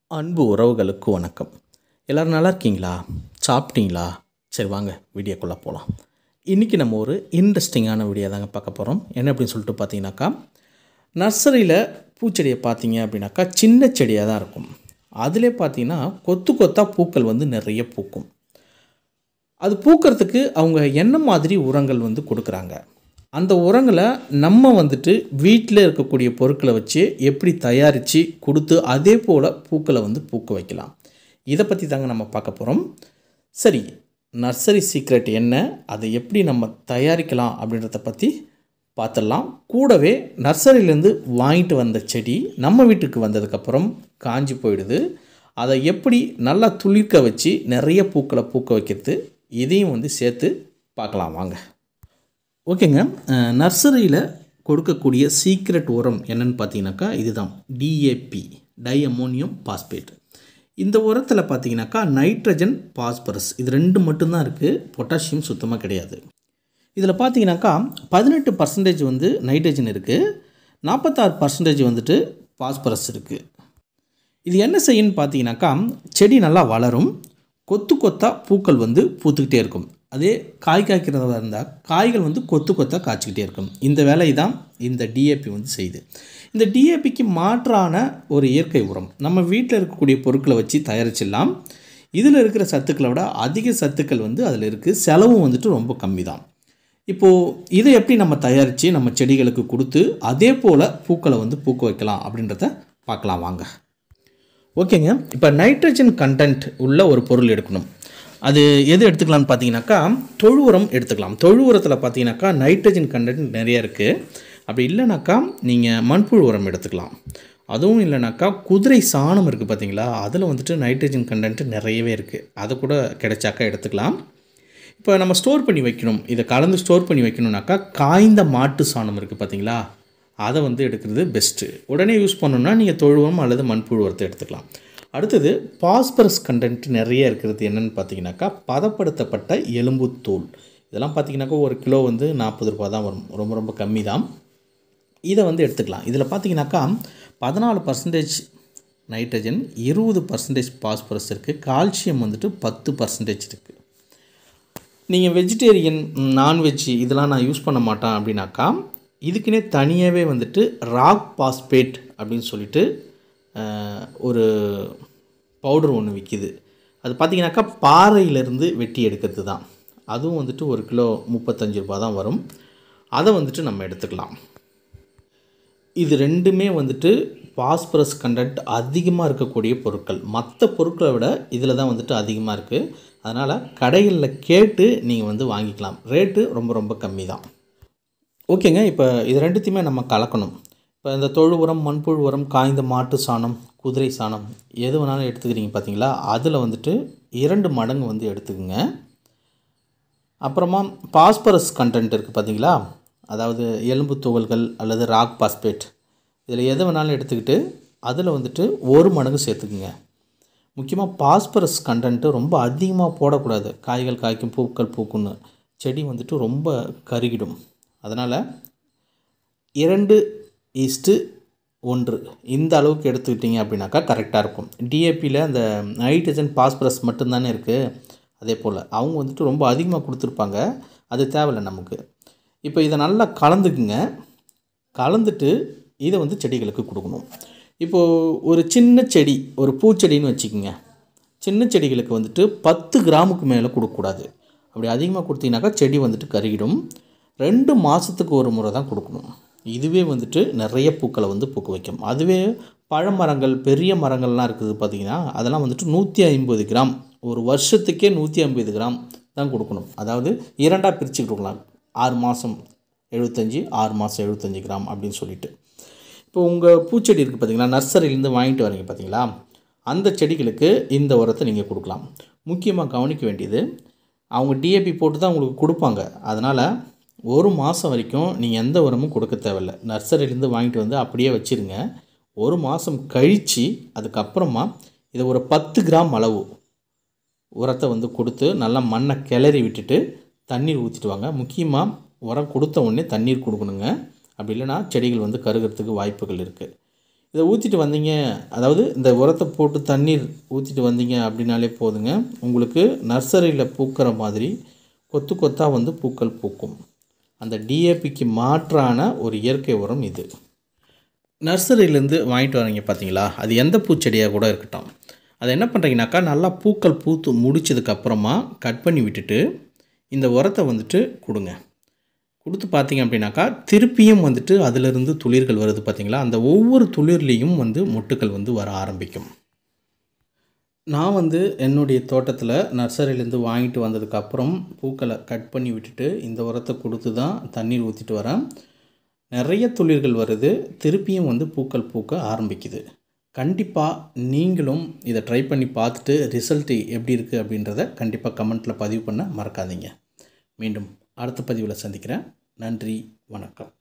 அன்பு உறவுகளுக்கு வணக்கம் எல்லோரும் நல்லா இருக்கீங்களா சாப்பிட்டீங்களா சரி வாங்க வீடியோக்குள்ளே போகலாம் இன்றைக்கி நம்ம ஒரு இன்ட்ரெஸ்டிங்கான வீடியோ தாங்க பார்க்க போகிறோம் என்ன அப்படின்னு சொல்லிட்டு பார்த்தீங்கன்னாக்கா நர்சரியில் பூச்செடியை பார்த்தீங்க அப்படின்னாக்கா சின்ன செடியாக தான் இருக்கும் அதிலே பார்த்தீங்கன்னா கொத்து கொத்தாக பூக்கள் வந்து நிறைய பூக்கும் அது பூக்கிறதுக்கு அவங்க என்ன மாதிரி உரங்கள் வந்து கொடுக்குறாங்க அந்த உரங்களை நம்ம வந்துட்டு வீட்டில் இருக்கக்கூடிய பொருட்களை வச்சு எப்படி தயாரித்து கொடுத்து அதே போல் பூக்களை வந்து பூக்க வைக்கலாம் இதை பற்றி தாங்க நம்ம பார்க்க போகிறோம் சரி நர்சரி சீக்ரெட் என்ன அதை எப்படி நம்ம தயாரிக்கலாம் அப்படின்றத பற்றி பார்த்துடலாம் கூடவே நர்சரியிலேருந்து வாங்கிட்டு வந்த செடி நம்ம வீட்டுக்கு வந்ததுக்கப்புறம் காஞ்சி போயிடுது அதை எப்படி நல்லா துளிர்க்க வச்சு நிறைய பூக்களை பூக்க வைக்கிறது இதையும் வந்து சேர்த்து பார்க்கலாம் வாங்க ஓகேங்க நர்சரியில் கொடுக்கக்கூடிய சீக்ரெட் உரம் என்னன்னு பார்த்தீங்கன்னாக்கா இதுதான் டிஏபி டை அமோனியம் பாஸ்பேட் இந்த உரத்தில் பார்த்தீங்கன்னாக்கா நைட்ரஜன் பாஸ்பரஸ் இது ரெண்டு மட்டும்தான் இருக்குது பொட்டாசியம் சுத்தமாக கிடையாது இதில் பார்த்தீங்கன்னாக்கா பதினெட்டு பர்சன்டேஜ் வந்து நைட்ரஜன் இருக்குது நாற்பத்தாறு பர்சன்டேஜ் வந்துட்டு பாஸ்பரஸ் இருக்குது இது என்ன செய்யுன்னு பார்த்தீங்கன்னாக்கா செடி நல்லா வளரும் கொத்து கொத்தாக பூக்கள் வந்து பூத்துக்கிட்டே இருக்கும் அதே காய் காய்க்கிறதா இருந்தால் காய்கள் வந்து கொத்து கொத்தாக காய்ச்சிக்கிட்டே இருக்கும் இந்த வேலை தான் இந்த டிஏபி வந்து செய்யுது இந்த டிஏபிக்கு மாற்றான ஒரு இயற்கை உரம் நம்ம வீட்டில் இருக்கக்கூடிய பொருட்களை வச்சு தயாரிச்சிடலாம் இதில் இருக்கிற சத்துக்களை விட அதிக சத்துக்கள் வந்து அதில் இருக்குது செலவும் வந்துட்டு ரொம்ப கம்மி தான் இப்போது இதை எப்படி நம்ம தயாரித்து நம்ம செடிகளுக்கு கொடுத்து அதே போல் பூக்களை வந்து பூக்க வைக்கலாம் அப்படின்றத பார்க்கலாம் வாங்க ஓகேங்க இப்போ நைட்ரஜன் கண்டென்ட் உள்ள ஒரு பொருள் எடுக்கணும் அது எது எடுத்துக்கலாம்னு பார்த்தீங்கன்னாக்கா தொழு உரம் எடுத்துக்கலாம் தொழு உரத்தில் பார்த்தீங்கன்னாக்கா நைட்ரஜன் கண்டென்ட் நிறைய இருக்குது அப்படி இல்லைனாக்கா நீங்கள் மண்புழு உரம் எடுத்துக்கலாம் அதுவும் இல்லைனாக்கா குதிரை சாணம் இருக்குது பார்த்தீங்களா அதில் வந்துட்டு நைட்ரஜன் கண்டென்ட் நிறையவே இருக்குது அதை கூட கிடைச்சாக்கா எடுத்துக்கலாம் இப்போ நம்ம ஸ்டோர் பண்ணி வைக்கணும் இதை கலந்து ஸ்டோர் பண்ணி வைக்கணும்னாக்கா காய்ந்த மாட்டு சாணம் இருக்குது பார்த்தீங்களா அதை வந்து எடுக்கிறது பெஸ்ட்டு உடனே யூஸ் பண்ணணுன்னா நீங்கள் தொழுவம் அல்லது மண்புழு உரத்தை எடுத்துக்கலாம் அடுத்தது பாஸ்பரஸ் கண்டென்ட் நிறைய இருக்கிறது என்னென்னு பார்த்தீங்கன்னாக்கா பதப்படுத்தப்பட்ட எலும்புத்தூள் இதெல்லாம் பார்த்தீங்கன்னாக்கா ஒரு கிலோ வந்து நாற்பது ரூபா தான் வரும் ரொம்ப ரொம்ப கம்மி தான் இதை வந்து எடுத்துக்கலாம் இதில் பார்த்தீங்கன்னாக்கா பதினாலு பர்சன்டேஜ் நைட்ரஜன் இருபது பர்சன்டேஜ் பாஸ்பரஸ் இருக்குது கால்சியம் வந்துட்டு பத்து பர்சன்டேஜ் இருக்குது நீங்கள் வெஜிடேரியன் நான்வெஜ் இதெல்லாம் நான் யூஸ் பண்ண மாட்டேன் அப்படின்னாக்கா இதுக்குன்னே தனியாகவே வந்துட்டு ராக் பாஸ்பேட் அப்படின்னு சொல்லிட்டு ஒரு பவுடர் ஒன்று விற்கிது அது பார்த்திங்கனாக்கா பாறையிலேருந்து வெட்டி எடுக்கிறது தான் அதுவும் வந்துட்டு ஒரு கிலோ முப்பத்தஞ்சு ரூபா தான் வரும் அதை வந்துட்டு நம்ம எடுத்துக்கலாம் இது ரெண்டுமே வந்துட்டு பாஸ்பரஸ் கண்டென்ட் அதிகமாக இருக்கக்கூடிய பொருட்கள் மற்ற பொருட்களை விட இதில் தான் வந்துட்டு அதிகமாக இருக்குது அதனால் கடைகளில் கேட்டு நீங்கள் வந்து வாங்கிக்கலாம் ரேட்டு ரொம்ப ரொம்ப கம்மி தான் ஓகேங்க இப்போ இது ரெண்டுத்தையுமே நம்ம கலக்கணும் இப்போ இந்த தொழு உரம் மண்புழு உரம் காய்ந்த மாட்டு சாணம் குதிரை சாணம் எது வேணாலும் எடுத்துக்கிறீங்க பார்த்தீங்களா அதில் வந்துட்டு இரண்டு மடங்கு வந்து எடுத்துக்கோங்க அப்புறமா பாஸ்பரஸ் கண்டென்ட் இருக்குது பார்த்தீங்களா அதாவது எலும்பு துகள்கள் அல்லது ராக் பாஸ்பேட் இதில் எது வேணாலும் எடுத்துக்கிட்டு அதில் வந்துட்டு ஒரு மடங்கு சேர்த்துக்குங்க முக்கியமாக பாஸ்பரஸ் கண்டென்ட்டு ரொம்ப அதிகமாக போடக்கூடாது காய்கள் காய்க்கும் பூக்கள் பூக்குன்னு செடி வந்துட்டு ரொம்ப கருகிடும் அதனால் இரண்டு ஈஸ்ட்டு ஒன்று இந்த அளவுக்கு எடுத்துக்கிட்டிங்க அப்படின்னாக்கா கரெக்டாக இருக்கும் டிஏபியில் அந்த நைட்ரஜன் பாஸ்பரஸ் மட்டும்தானே இருக்குது அதே போல் அவங்க வந்துட்டு ரொம்ப அதிகமாக கொடுத்துருப்பாங்க அது தேவையில்லை நமக்கு இப்போ இதை நல்லா கலந்துக்குங்க கலந்துட்டு இதை வந்து செடிகளுக்கு கொடுக்கணும் இப்போது ஒரு சின்ன செடி ஒரு பூச்செடின்னு வச்சுக்கோங்க சின்ன செடிகளுக்கு வந்துட்டு பத்து கிராமுக்கு மேலே கொடுக்கக்கூடாது அப்படி அதிகமாக கொடுத்தீங்கன்னாக்கா செடி வந்துட்டு கருகிடும் ரெண்டு மாதத்துக்கு ஒரு முறை தான் கொடுக்கணும் இதுவே வந்துட்டு நிறைய பூக்களை வந்து பூக்க வைக்கும் அதுவே பழமரங்கள் பெரிய மரங்கள்லாம் இருக்குது பார்த்திங்கன்னா அதெல்லாம் வந்துட்டு நூற்றி ஐம்பது கிராம் ஒரு வருஷத்துக்கே நூற்றி ஐம்பது கிராம் தான் கொடுக்கணும் அதாவது இரண்டாக பிரித்து கொடுக்கலாம் ஆறு மாதம் எழுபத்தஞ்சி ஆறு மாதம் எழுபத்தஞ்சி கிராம் அப்படின்னு சொல்லிட்டு இப்போ உங்கள் பூச்செடி இருக்குது பார்த்தீங்களா நர்சரியிலேருந்து வாங்கிட்டு வரீங்க பார்த்தீங்களா அந்த செடிகளுக்கு இந்த உரத்தை நீங்கள் கொடுக்கலாம் முக்கியமாக கவனிக்க வேண்டியது அவங்க டிஏபி போட்டு தான் உங்களுக்கு கொடுப்பாங்க அதனால் ஒரு மாதம் வரைக்கும் நீங்கள் எந்த உரமும் கொடுக்க தேவையில்ல நர்சரியிலேருந்து வாங்கிட்டு வந்து அப்படியே வச்சுருங்க ஒரு மாதம் கழித்து அதுக்கப்புறமா இதை ஒரு பத்து கிராம் அளவு உரத்தை வந்து கொடுத்து நல்லா மண்ணை கிளறி விட்டுட்டு தண்ணீர் ஊற்றிட்டு வாங்க முக்கியமாக உரம் கொடுத்த உடனே தண்ணீர் கொடுக்கணுங்க அப்படி இல்லைனா செடிகள் வந்து கருகிறதுக்கு வாய்ப்புகள் இருக்குது இதை ஊற்றிட்டு வந்தீங்க அதாவது இந்த உரத்தை போட்டு தண்ணீர் ஊற்றிட்டு வந்தீங்க அப்படின்னாலே போதுங்க உங்களுக்கு நர்சரியில் பூக்கிற மாதிரி கொத்து கொத்தாக வந்து பூக்கள் பூக்கும் அந்த டிஏபிக்கு மாற்றான ஒரு இயற்கை உரம் இது நர்சரியிலேருந்து வாங்கிட்டு வரீங்க பார்த்தீங்களா அது எந்த பூச்செடியாக கூட இருக்கட்டும் அதை என்ன பண்ணுறீங்கனாக்கா நல்லா பூக்கள் பூத்து முடிச்சதுக்கப்புறமா கட் பண்ணி விட்டுட்டு இந்த உரத்தை வந்துட்டு கொடுங்க கொடுத்து பார்த்தீங்க அப்படின்னாக்கா திருப்பியும் வந்துட்டு அதிலிருந்து துளிர்கள் வருது பார்த்தீங்களா அந்த ஒவ்வொரு துளிர்லேயும் வந்து மொட்டுக்கள் வந்து வர ஆரம்பிக்கும் நான் வந்து என்னுடைய தோட்டத்தில் நர்சரியிலேருந்து வாங்கிட்டு வந்ததுக்கப்புறம் பூக்களை கட் பண்ணி விட்டுட்டு இந்த உரத்தை கொடுத்து தான் தண்ணீர் ஊற்றிட்டு வரேன் நிறைய துளிர்கள் வருது திருப்பியும் வந்து பூக்கள் பூக்க ஆரம்பிக்குது கண்டிப்பாக நீங்களும் இதை ட்ரை பண்ணி பார்த்துட்டு ரிசல்ட்டு எப்படி இருக்குது அப்படின்றத கண்டிப்பாக கமெண்ட்டில் பதிவு பண்ண மறக்காதீங்க மீண்டும் அடுத்த பதிவில் சந்திக்கிறேன் நன்றி வணக்கம்